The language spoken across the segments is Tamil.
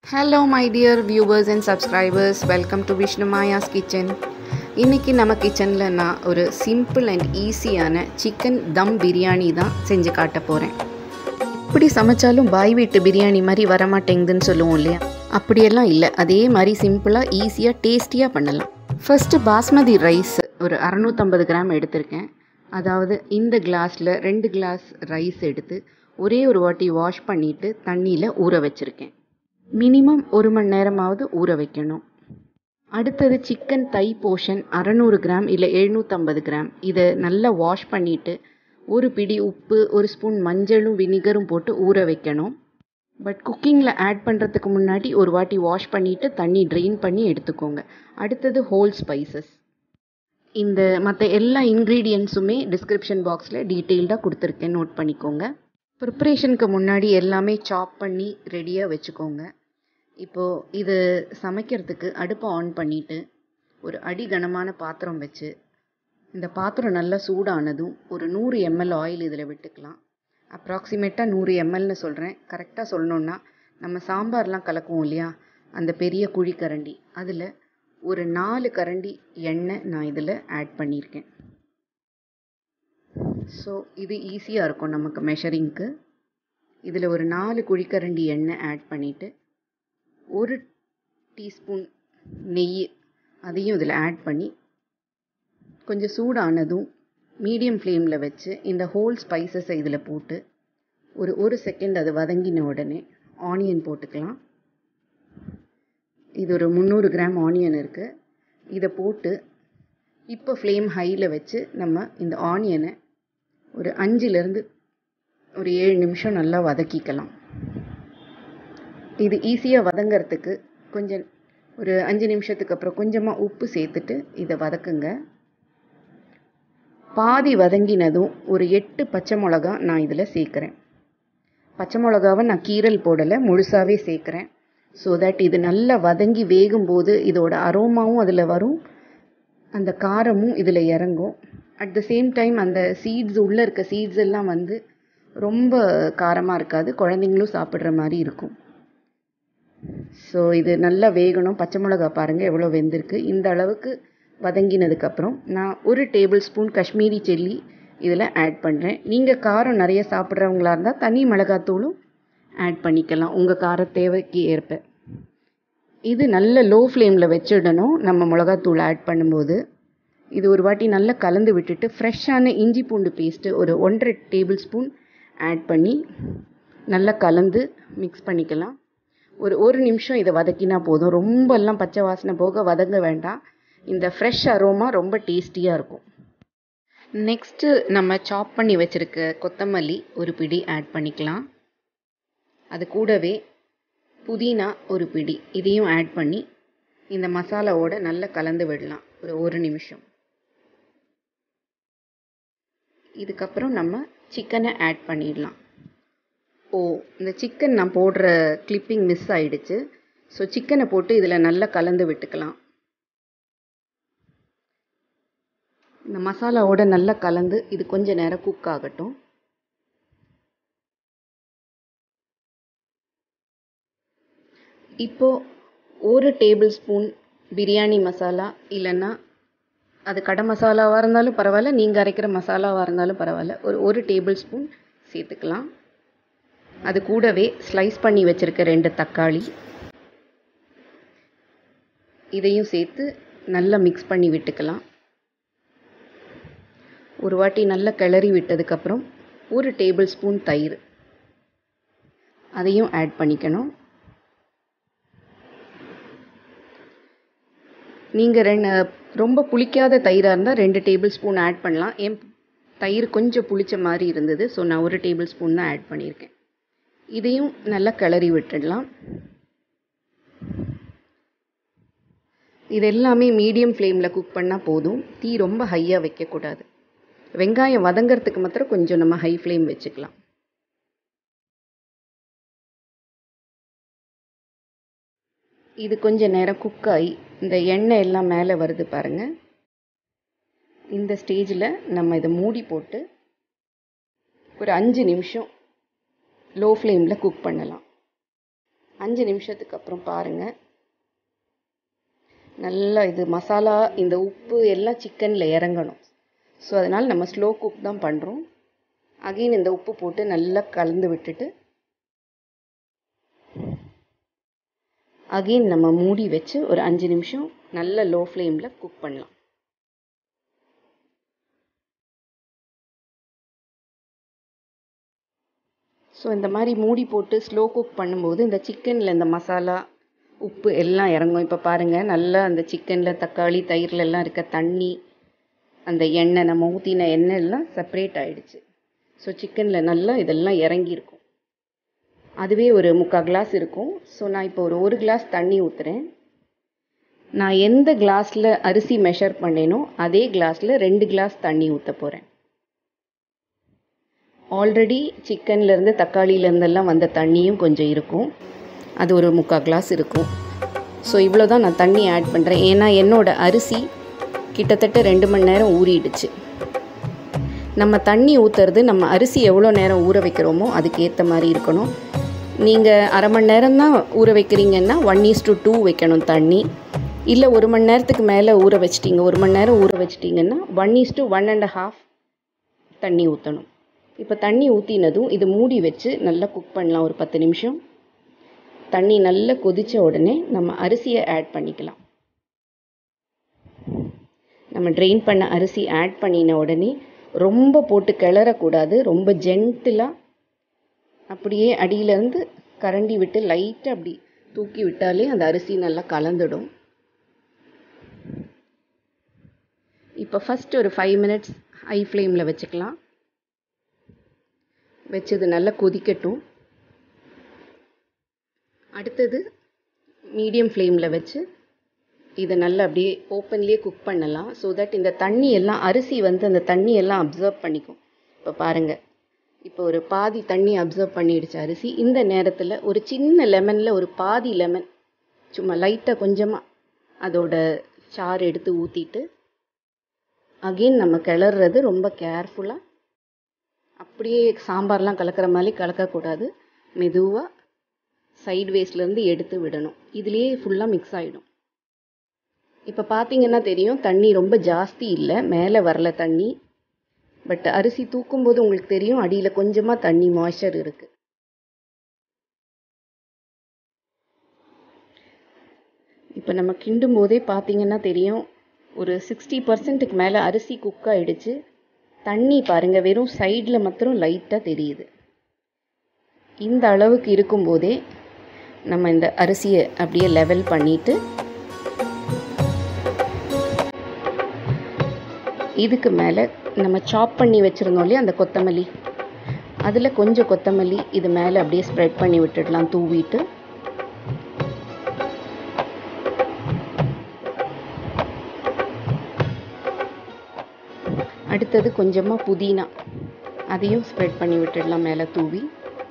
hello my dear viewers and subscribers welcome to Vishnu Maya's kitchen இன்றைக்கி நம்ம கிச்சனில் நான் ஒரு சிம்பிள் அண்ட் ஈஸியான சிக்கன் தம் பிரியாணி தான் செஞ்சு காட்ட போகிறேன் இப்படி சமைச்சாலும் பாய் வீட்டு பிரியாணி மாதிரி வரமாட்டேங்குதுன்னு சொல்லுவோம் இல்லையா அப்படியெல்லாம் இல்லை அதே மாதிரி சிம்பிளாக ஈஸியாக டேஸ்டியாக பண்ணலாம் ஃபஸ்ட்டு பாஸ்மதி ரைஸ் ஒரு அறநூற்றம்பது கிராம் எடுத்திருக்கேன் அதாவது இந்த கிளாஸில் ரெண்டு கிளாஸ் ரைஸ் எடுத்து ஒரே ஒரு வாட்டி வாஷ் பண்ணிவிட்டு தண்ணியில் ஊற வச்சுருக்கேன் மினிமம் ஒரு மணி நேரமாவது ஊற வைக்கணும் அடுத்தது சிக்கன் தை போர்ஷன் அறநூறு கிராம் இல்லை எழுநூற்றம்பது கிராம் இதை நல்லா வாஷ் பண்ணிவிட்டு ஒரு பிடி உப்பு ஒரு ஸ்பூன் மஞ்சளும் வினிகரும் போட்டு ஊற வைக்கணும் பட் குக்கிங்கில் ஆட் பண்ணுறதுக்கு முன்னாடி ஒரு வாட்டி வாஷ் பண்ணிவிட்டு தண்ணி ட்ரெயின் பண்ணி எடுத்துக்கோங்க அடுத்தது ஹோல் ஸ்பைசஸ் இந்த மற்ற எல்லா இன்க்ரீடியன்ஸுமே டிஸ்கிரிப்ஷன் பாக்ஸில் டீட்டெயில்டாக கொடுத்துருக்கேன் நோட் பண்ணிக்கோங்க ப்ரிப்ரேஷனுக்கு முன்னாடி எல்லாமே சாப் பண்ணி ரெடியாக வச்சுக்கோங்க இப்போது இது சமைக்கிறதுக்கு அடுப்பை ஆன் பண்ணிவிட்டு ஒரு அடி கனமான பாத்திரம் வச்சு இந்த பாத்திரம் நல்லா சூடானதும் ஒரு நூறு எம்எல் ஆயில் இதில் விட்டுக்கலாம் அப்ராக்சிமேட்டாக நூறு எம்எல்னு சொல்கிறேன் கரெக்டாக சொல்லணுன்னா நம்ம சாம்பார்லாம் கலக்குவோம் இல்லையா அந்த பெரிய குழிக்கரண்டி அதில் ஒரு நாலு கரண்டி எண்ணெய் நான் இதில் ஆட் பண்ணியிருக்கேன் ஸோ இது ஈஸியாக இருக்கும் நமக்கு மெஷரிங்க்கு இதில் ஒரு நாலு குழிக்கரண்டி எண்ணெய் ஆட் பண்ணிவிட்டு ஒரு டீஸ்பூன் நெய் அதையும் இதில் ஆட் பண்ணி கொஞ்சம் சூடானதும் மீடியம் ஃப்ளேமில் வச்சு இந்த ஹோல் ஸ்பைசஸை இதில் போட்டு ஒரு ஒரு செகண்ட் அது வதங்கின உடனே ஆனியன் போட்டுக்கலாம் இது ஒரு முந்நூறு கிராம் ஆனியன் இருக்குது இதை போட்டு இப்போ ஃப்ளேம் ஹையில் வச்சு நம்ம இந்த ஆனியனை ஒரு அஞ்சுலேருந்து ஒரு ஏழு நிமிஷம் நல்லா வதக்கிக்கலாம் இது ஈஸியாக வதங்கிறதுக்கு கொஞ்சம் ஒரு அஞ்சு நிமிஷத்துக்கு அப்புறம் கொஞ்சமாக உப்பு சேர்த்துட்டு இதை வதக்குங்க பாதி வதங்கினதும் ஒரு எட்டு பச்சை மிளகா நான் இதில் சேர்க்குறேன் பச்சை மிளகாவை நான் கீரல் போடலை முழுசாகவே சேர்க்குறேன் ஸோ தட் இது நல்லா வதங்கி வேகும்போது இதோட அரோமாவும் அதில் வரும் அந்த காரமும் இதில் இறங்கும் அட் த சேம் டைம் அந்த சீட்ஸ் உள்ளே இருக்க சீட்ஸ் எல்லாம் வந்து ரொம்ப காரமாக இருக்காது குழந்தைங்களும் சாப்பிட்ற மாதிரி இருக்கும் ஸோ இது நல்லா வேகணும் பச்சை மிளகா பாருங்கள் எவ்வளோ வெந்திருக்கு இந்த அளவுக்கு வதங்கினதுக்கப்புறம் நான் ஒரு டேபிள் ஸ்பூன் காஷ்மீரி சில்லி இதில் ஆட் பண்ணுறேன் நீங்கள் காரம் நிறைய சாப்பிட்றவங்களா இருந்தால் தனி மிளகாத்தூளும் ஆட் பண்ணிக்கலாம் உங்கள் கார தேவைக்கு ஏற்ப இது நல்ல லோ ஃப்ளேமில் வச்சிடணும் நம்ம மிளகாத்தூள் ஆட் பண்ணும்போது இது ஒரு வாட்டி நல்லா கலந்து விட்டுட்டு ஃப்ரெஷ்ஷான இஞ்சி பூண்டு பேஸ்ட்டு ஒரு ஒன்றரை டேபிள் ஸ்பூன் ஆட் பண்ணி நல்லா கலந்து மிக்ஸ் பண்ணிக்கலாம் ஒரு ஒரு நிமிஷம் இதை வதக்கினா போதும் ரொம்பலாம் பச்சை வாசனை போக வதங்க வேண்டாம் இந்த ஃப்ரெஷ் அரோமா ரொம்ப டேஸ்டியாக இருக்கும் நெக்ஸ்ட்டு நம்ம சாப் பண்ணி வச்சுருக்க கொத்தமல்லி ஒரு பிடி ஆட் பண்ணிக்கலாம் அது கூடவே புதினா ஒரு பிடி இதையும் ஆட் பண்ணி இந்த மசாலாவோட நல்லா கலந்து விடலாம் ஒரு ஒரு நிமிஷம் இதுக்கப்புறம் நம்ம சிக்கனை ஆட் பண்ணிடலாம் ஓ இந்த சிக்கன் நான் போடுற கிளிப்பிங் மிஸ் ஆயிடுச்சு ஸோ சிக்கனை போட்டு இதில் நல்லா கலந்து விட்டுக்கலாம் இந்த மசாலாவோட நல்லா கலந்து இது கொஞ்ச நேரம் குக் ஆகட்டும் இப்போது ஒரு டேபிள் ஸ்பூன் பிரியாணி மசாலா இல்லைன்னா அது கடை மசாலாவாக இருந்தாலும் பரவாயில்ல நீங்கள் அரைக்கிற மசாலாவாக இருந்தாலும் பரவாயில்ல ஒரு ஒரு டேபிள் ஸ்பூன் சேர்த்துக்கலாம் அது கூடவே ஸ்லைஸ் பண்ணி வச்சுருக்க ரெண்டு தக்காளி இதையும் சேர்த்து நல்லா மிக்ஸ் பண்ணி விட்டுக்கலாம் ஒரு வாட்டி நல்லா கிளறி விட்டதுக்கப்புறம் ஒரு டேபிள் ஸ்பூன் தயிர் அதையும் ஆட் பண்ணிக்கணும் நீங்கள் ரெண்டு ரொம்ப புளிக்காத தயிராக இருந்தால் ரெண்டு டேபிள் ஸ்பூன் ஆட் பண்ணலாம் என் தயிர் கொஞ்சம் புளிச்ச மாதிரி இருந்தது ஸோ நான் ஒரு டேபிள் ஸ்பூன் தான் ஆட் பண்ணியிருக்கேன் இதையும் நல்லா கிளறி விட்டுடலாம் இது எல்லாமே மீடியம் ஃப்ளேமில் குக் பண்ணால் போதும் தீ ரொம்ப ஹையாக வைக்கக்கூடாது வெங்காயம் வதங்கிறதுக்கு மாத்திரம் கொஞ்சம் நம்ம ஹை ஃப்ளேம் வச்சுக்கலாம் இது கொஞ்சம் நேரம் குக் ஆகி இந்த எண்ணெய் எல்லாம் மேலே வருது பாருங்கள் இந்த ஸ்டேஜில் நம்ம இதை மூடி போட்டு ஒரு அஞ்சு நிமிஷம் லோ ஃப்ளேமில் குக் பண்ணலாம் அஞ்சு நிமிஷத்துக்கு அப்புறம் பாருங்கள் நல்லா இது மசாலா இந்த உப்பு எல்லாம் சிக்கனில் இறங்கணும் ஸோ அதனால் நம்ம ஸ்லோ குக் தான் பண்ணுறோம் அகெயின் இந்த உப்பு போட்டு நல்லா கலந்து விட்டுட்டு அகெயின் நம்ம மூடி வச்சு ஒரு அஞ்சு நிமிஷம் நல்ல லோ ஃப்ளேமில் குக் பண்ணலாம் ஸோ இந்த மாதிரி மூடி போட்டு ஸ்லோ குக் பண்ணும்போது இந்த சிக்கனில் இந்த மசாலா உப்பு எல்லாம் இறங்கும் இப்போ பாருங்கள் நல்லா அந்த சிக்கனில் தக்காளி தயிரில் எல்லாம் இருக்க தண்ணி அந்த எண்ணெய் நம்ம ஊற்றின எண்ணெய் எல்லாம் செப்பரேட் ஆகிடுச்சு ஸோ சிக்கனில் நல்லா இதெல்லாம் இறங்கியிருக்கும் அதுவே ஒரு முக்கால் கிளாஸ் இருக்கும் ஸோ நான் இப்போ ஒரு ஒரு கிளாஸ் தண்ணி ஊற்றுறேன் நான் எந்த கிளாஸில் அரிசி மெஷர் பண்ணேனோ அதே கிளாஸில் ரெண்டு கிளாஸ் தண்ணி ஊற்ற போகிறேன் ஆல்ரெடி சிக்கன்லேருந்து தக்காளியிலேருந்தெல்லாம் வந்த தண்ணியும் கொஞ்சம் இருக்கும் அது ஒரு முக்கால் கிளாஸ் இருக்கும் ஸோ இவ்வளோ தான் நான் தண்ணி ஆட் பண்ணுறேன் ஏன்னா என்னோடய அரிசி கிட்டத்தட்ட ரெண்டு மணி நேரம் ஊறிடுச்சு நம்ம தண்ணி ஊற்றுறது நம்ம அரிசி எவ்வளோ நேரம் ஊற வைக்கிறோமோ அதுக்கு ஏற்ற மாதிரி இருக்கணும் நீங்கள் அரை மணி நேரம் தான் ஊற வைக்கிறீங்கன்னா ஒன் ஈஸ் டு டூ வைக்கணும் தண்ணி இல்லை ஒரு மணி நேரத்துக்கு மேலே ஊற வச்சிட்டிங்க ஒரு மணி நேரம் ஊற வச்சிட்டிங்கன்னா one is to one and half தண்ணி ஊற்றணும் இப்போ தண்ணி ஊற்றினதும் இது மூடி வச்சு நல்லா குக் பண்ணலாம் ஒரு பத்து நிமிஷம் தண்ணி நல்லா கொதித்த உடனே நம்ம அரிசியை ஆட் பண்ணிக்கலாம் நம்ம ட்ரெயின் பண்ண அரிசி ஆட் பண்ணின உடனே ரொம்ப போட்டு கிளறக்கூடாது ரொம்ப ஜென்டிலாக அப்படியே அடியிலேருந்து கரண்டி விட்டு லைட்டாக அப்படி தூக்கி விட்டாலே அந்த அரிசி நல்லா கலந்துடும் இப்போ ஃபஸ்ட் ஒரு ஃபைவ் மினிட்ஸ் ஹை ஃப்ளேமில் வச்சுக்கலாம் வச்சது நல்லா கொதிக்கட்டும் அடுத்தது மீடியம் ஃப்ளேமில் வச்சு இதை நல்லா அப்படியே ஓப்பன்லேயே குக் பண்ணலாம் ஸோ தட் இந்த தண்ணி எல்லாம் அரிசி வந்து அந்த தண்ணி எல்லாம் அப்சர்வ் பண்ணிக்கும் இப்போ பாருங்கள் இப்போ ஒரு பாதி தண்ணி அப்சர்வ் பண்ணிடுச்சு அரிசி இந்த நேரத்தில் ஒரு சின்ன லெமனில் ஒரு பாதி லெமன் சும்மா லைட்டாக கொஞ்சமாக அதோட சாறு எடுத்து ஊற்றிட்டு அகெயின் நம்ம கிளறது ரொம்ப கேர்ஃபுல்லாக அப்படியே சாம்பார்லாம் கலக்கிற மாதிரி கலக்கக்கூடாது மெதுவாக சைட் வேஸ்ட்லேருந்து எடுத்து விடணும் இதுலேயே ஃபுல்லாக மிக்ஸ் ஆகிடும் இப்போ பார்த்தீங்கன்னா தெரியும் தண்ணி ரொம்ப ஜாஸ்தி இல்லை மேலே வரல தண்ணி பட் அரிசி தூக்கும்போது உங்களுக்கு தெரியும் அடியில் கொஞ்சமாக தண்ணி மாய்ச்சர் இருக்குது இப்போ நம்ம கிண்டும் போதே பார்த்தீங்கன்னா தெரியும் ஒரு சிக்ஸ்டி பர்சன்ட்டுக்கு மேலே அரிசி குக் ஆகிடுச்சு தண்ணி பாருங்கள் வெறும் சைடில் மாத்திரம் லைட்டாக தெரியுது இந்த அளவுக்கு இருக்கும்போதே நம்ம இந்த அரிசியை அப்படியே லெவல் பண்ணிவிட்டு இதுக்கு மேலே நம்ம சாப் பண்ணி வச்சுருந்தோம் இல்லையா அந்த கொத்தமல்லி அதில் கொஞ்சம் கொத்தமல்லி இது மேலே அப்படியே ஸ்ப்ரெட் பண்ணி விட்டுடலாம் தூவிட்டு அடுத்தது கொஞ்சமாக புதினா அதையும் ஸ்ப்ரெட் பண்ணி விட்டுடலாம் மேலே தூவி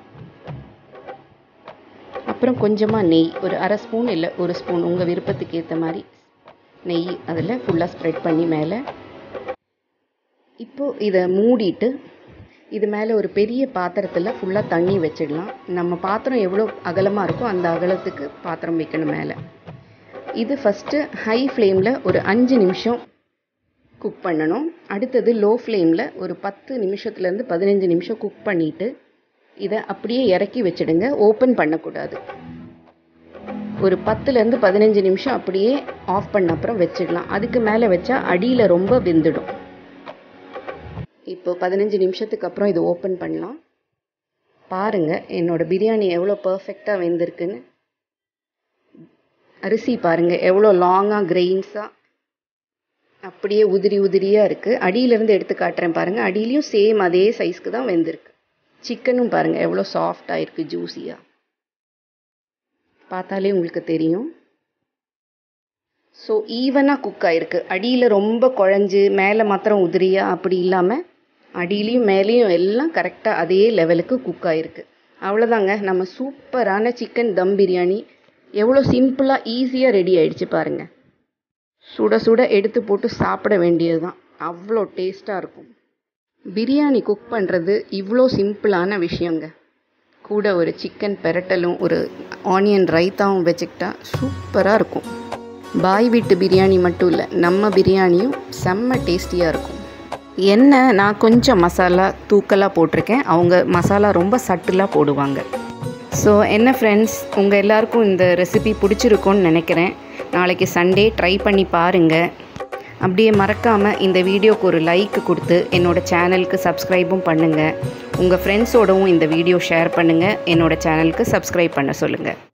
அப்புறம் கொஞ்சமாக நெய் ஒரு அரை ஸ்பூன் இல்லை ஒரு ஸ்பூன் உங்கள் விருப்பத்துக்கு ஏற்ற மாதிரி நெய் அதில் ஃபுல்லாக ஸ்ப்ரெட் பண்ணி மேலே இப்போது இதை மூடிட்டு இது மேலே ஒரு பெரிய பாத்திரத்தில் ஃபுல்லாக தண்ணி வச்சிடலாம் நம்ம பாத்திரம் எவ்வளோ அகலமாக இருக்கோ அந்த அகலத்துக்கு பாத்திரம் வைக்கணும் மேலே இது ஃபஸ்ட்டு ஹை ஃப்ளேமில் ஒரு அஞ்சு நிமிஷம் குக் பண்ணணும் அடுத்தது லோ ஃப்ளேமில் ஒரு பத்து நிமிஷத்துலேருந்து பதினஞ்சு நிமிஷம் குக் பண்ணிவிட்டு இதை அப்படியே இறக்கி வச்சிடுங்க ஓப்பன் பண்ணக்கூடாது ஒரு பத்துலேருந்து பதினஞ்சு நிமிஷம் அப்படியே ஆஃப் பண்ண அப்புறம் வச்சிடலாம் அதுக்கு மேலே வச்சா அடியில் ரொம்ப வெந்துடும் இப்போ பதினஞ்சு நிமிஷத்துக்கு அப்புறம் இது ஓப்பன் பண்ணலாம் பாருங்கள் என்னோடய பிரியாணி எவ்வளோ பர்ஃபெக்டாக வெந்திருக்குன்னு அரிசி பாருங்கள் எவ்வளோ லாங்காக கிரெயின்ஸாக அப்படியே உதிரி உதிரியாக இருக்குது அடியிலேருந்து எடுத்து காட்டுறேன் பாருங்கள் அடியிலையும் சேம் அதே சைஸ்க்கு தான் வெந்திருக்கு சிக்கனும் பாருங்கள் எவ்வளோ சாஃப்டாக இருக்குது ஜூஸியாக பார்த்தாலே உங்களுக்கு தெரியும் ஸோ ஈவனாக குக் ஆகிருக்கு அடியில் ரொம்ப குழஞ்சு மேலே மாத்திரம் உதிரியாக அப்படி இல்லாமல் அடியிலையும் மேலேயும் எல்லாம் கரெக்டாக அதே லெவலுக்கு குக் ஆகிருக்கு அவ்வளோதாங்க நம்ம சூப்பரான சிக்கன் தம் பிரியாணி எவ்வளோ சிம்பிளாக ஈஸியாக ரெடி ஆயிடுச்சு பாருங்கள் சுட சுட எடுத்து போட்டு சாப்பிட வேண்டியது தான் அவ்வளோ டேஸ்ட்டாக இருக்கும் பிரியாணி குக் பண்ணுறது இவ்வளோ சிம்பிளான விஷயங்க கூட ஒரு சிக்கன் பெரட்டலும் ஒரு ஆனியன் ரைத்தாவும் வச்சுக்கிட்டா சூப்பராக இருக்கும் பாய் வீட்டு பிரியாணி மட்டும் இல்லை நம்ம பிரியாணியும் செம்ம டேஸ்டியாக இருக்கும் என்ன நான் கொஞ்சம் மசாலா தூக்கலாக போட்டிருக்கேன் அவங்க மசாலா ரொம்ப சட்டிலாக போடுவாங்க ஸோ என்ன ஃப்ரெண்ட்ஸ் உங்கள் எல்லாருக்கும் இந்த ரெசிபி பிடிச்சிருக்கும்னு நினைக்கிறேன் நாளைக்கு சண்டே ட்ரை பண்ணி பாருங்கள் அப்படியே மறக்காமல் இந்த வீடியோக்கு ஒரு லைக் கொடுத்து என்னோடய சேனலுக்கு சப்ஸ்கிரைபும் பண்ணுங்கள் உங்கள் ஃப்ரெண்ட்ஸோடவும் இந்த வீடியோ ஷேர் பண்ணுங்கள் என்னோடய சேனலுக்கு சப்ஸ்கிரைப் பண்ண சொல்லுங்கள்